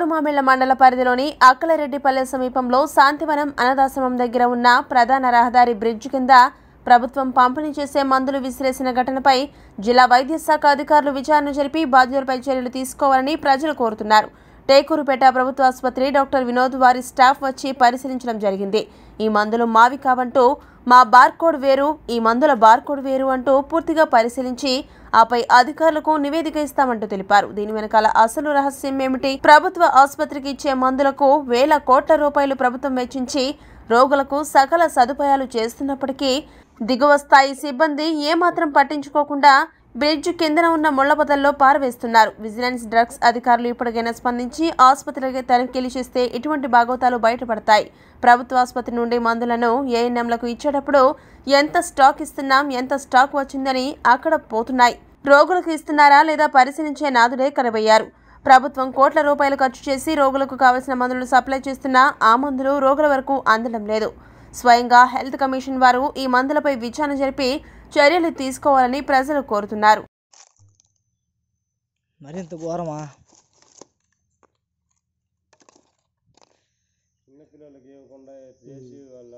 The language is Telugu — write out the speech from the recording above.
మామిళ్ల మండల పరిధిలోని అక్కలరెడ్డిపల్లె సమీపంలో శాంతివనం అనాథాశ్రమం దగ్గర ఉన్న ప్రధాన రహదారి బ్రిడ్జ్ కింద ప్రభుత్వం పంపిణీ చేసే మందులు విసిరేసిన ఘటనపై జిల్లా వైద్య శాఖ అధికారులు విచారణ జరిపి బాధ్యులపై చర్యలు తీసుకోవాలని ప్రజలు కోరుతున్నారు టేకూరుపేట ప్రభుత్వ ఆసుపత్రి డాక్టర్ వినోద్ వారి స్టాఫ్ వచ్చి పరిశీలించడం జరిగింది ఈ మందులు మావి కావంటూ మా బార్కోడ్ వేరు ఈ మందుల బార్కోడ్ వేరు అంటూ పూర్తిగా పరిశీలించి ఆపై అధికారులకు నివేదిక ఇస్తామంటూ తెలిపారు దీని వెనకాల అసలు రహస్యం ఏమిటి ప్రభుత్వ ఆసుపత్రికి ఇచ్చే మందులకు వేల కోట్ల రూపాయలు ప్రభుత్వం వెచ్చించి రోగులకు సకల సదుపాయాలు చేస్తున్నప్పటికీ దిగువ స్థాయి సిబ్బంది ఏమాత్రం పట్టించుకోకుండా బ్రిడ్జ్ కిందన ఉన్న ముళ్లపొదల్లో పారవేస్తున్నారు విజిలెన్స్ డ్రగ్స్ అధికారులు ఇప్పటికైనా స్పందించి ఆసుపత్రికి తనిఖీలు చేస్తే ఇటువంటి బాగోతాలు బయటపడతాయి ప్రభుత్వ ఆసుపత్రి నుండి మందులను ఏఎన్ఎంలకు ఇచ్చేటప్పుడు ఎంత స్టాక్ ఇస్తున్నాం ఎంత స్టాక్ వచ్చిందని అక్కడ పోతున్నాయి రోగులకు ఇస్తున్నారా లేదా పరిశీలించే నాదుడే కనబయ్యారు ప్రభుత్వం కోట్ల రూపాయలు ఖర్చు చేసి రోగులకు కావలసిన మందులను సప్లై చేస్తున్నా ఆ మందులు రోగుల వరకు అందడం లేదు స్వయంగా హెల్త్ కమిషన్ వారు ఈ మందులపై విచారణ జరిపి చర్యలు తీసుకోవాలని ప్రజలు కోరుతున్నారు మరింత ఘోరమా చిన్నపిల్లలకి ఇవ్వకుండా చేసి వాళ్ళ